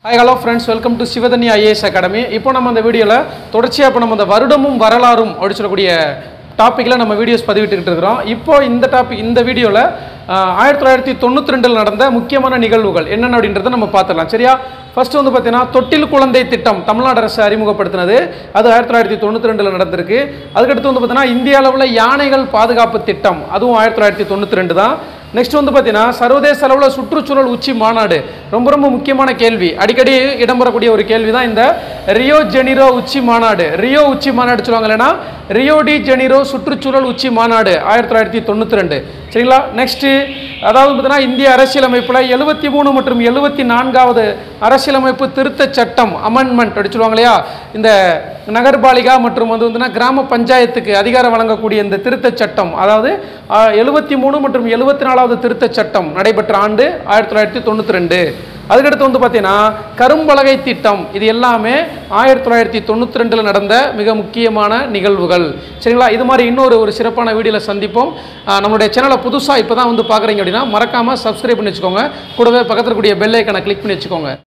hi hello friends welcome to Sivadhani IAS academy இப்போ நம்ம அந்த வீடியோவில் தொடர்ச்சியாக இப்போ நம்ம அந்த வருடமும் வரலாறும் அப்படி சொல்லக்கூடிய டாப்பிக்கில் நம்ம வீடியோஸ் பதிவிட்டுக்கிட்டு இருக்கிறோம் இப்போ இந்த டாபிக் இந்த வீடியோவில் ஆயிரத்தி தொள்ளாயிரத்தி தொண்ணூற்றி ரெண்டில் நடந்த முக்கியமான நிகழ்வுகள் என்னென்ன அப்படின்றத நம்ம பார்த்துடலாம் சரியா ஃபர்ஸ்ட் வந்து பார்த்தீங்கன்னா தொட்டில் குழந்தை திட்டம் தமிழ்நாடு அரசு அறிமுகப்படுத்தினது அது ஆயிரத்தி தொள்ளாயிரத்தி தொண்ணூற்றி ரெண்டில் நடந்திருக்கு அதுக்கடுத்து வந்து பார்த்தீங்கன்னா இந்திய அளவில் யானைகள் பாதுகாப்பு திட்டம் அதுவும் ஆயிரத்தி தொள்ளாயிரத்தி தொண்ணூற்றி ரெண்டு தான் நெக்ஸ்ட் வந்து பார்த்தீங்கன்னா சர்வதேச அளவில் சுற்றுச்சூழல் உச்சி மாநாடு ரொம்ப ரொம்ப முக்கியமான கேள்வி அடிக்கடி இடம்பெறக்கூடிய ஒரு கேள்வி தான் இந்த ரியோ ஜெனிரோ உச்சி மாநாடு ரியோ உச்சி மாநாடு சொல்லுவாங்க இல்லைன்னா ரியோ டி ஜெனிரோ சுற்றுச்சூழல் உச்சி மாநாடு ஆயிரத்தி தொள்ளாயிரத்தி தொண்ணூற்றி ரெண்டு சரிங்களா நெக்ஸ்ட்டு அதாவது பார்த்தீங்கன்னா இந்திய அரசியலமைப்பில் எழுபத்தி மூணு மற்றும் எழுபத்தி நான்காவது அரசியலமைப்பு திருத்தச் சட்டம் அமெண்ட்மெண்ட் அப்படி சொல்லுவாங்க இல்லையா இந்த நகர்பாலிகா மற்றும் வந்து வந்துன்னா கிராம பஞ்சாயத்துக்கு அதிகாரம் வழங்கக்கூடிய இந்த திருத்தச் சட்டம் அதாவது எழுபத்தி மூணு மற்றும் எழுபத்தி நாலாவது திருத்தச் சட்டம் நடைபெற்ற ஆண்டு ஆயிரத்தி தொள்ளாயிரத்தி தொண்ணூற்றி ரெண்டு அதுக்கடுத்து வந்து பார்த்தீங்கன்னா கரும்பலகை திட்டம் இது எல்லாமே ஆயிரத்தி தொள்ளாயிரத்தி தொண்ணூற்றி ரெண்டில் நடந்த மிக முக்கியமான நிகழ்வுகள் சரிங்களா இது மாதிரி இன்னொரு ஒரு சிறப்பான வீடியோவில் சந்திப்போம் ஆஹ் நம்மளுடைய சேனலை புதுசாக இப்போ தான் வந்து பார்க்குறீங்க அப்படின்னா மறக்காமல் சப்ஸ்கிரைப் பண்ணி வச்சுக்கோங்க கூடவே பக்கத்தில் கூடிய பெல் ஐக்கனை கிளிக் பண்ணி வச்சுக்கோங்க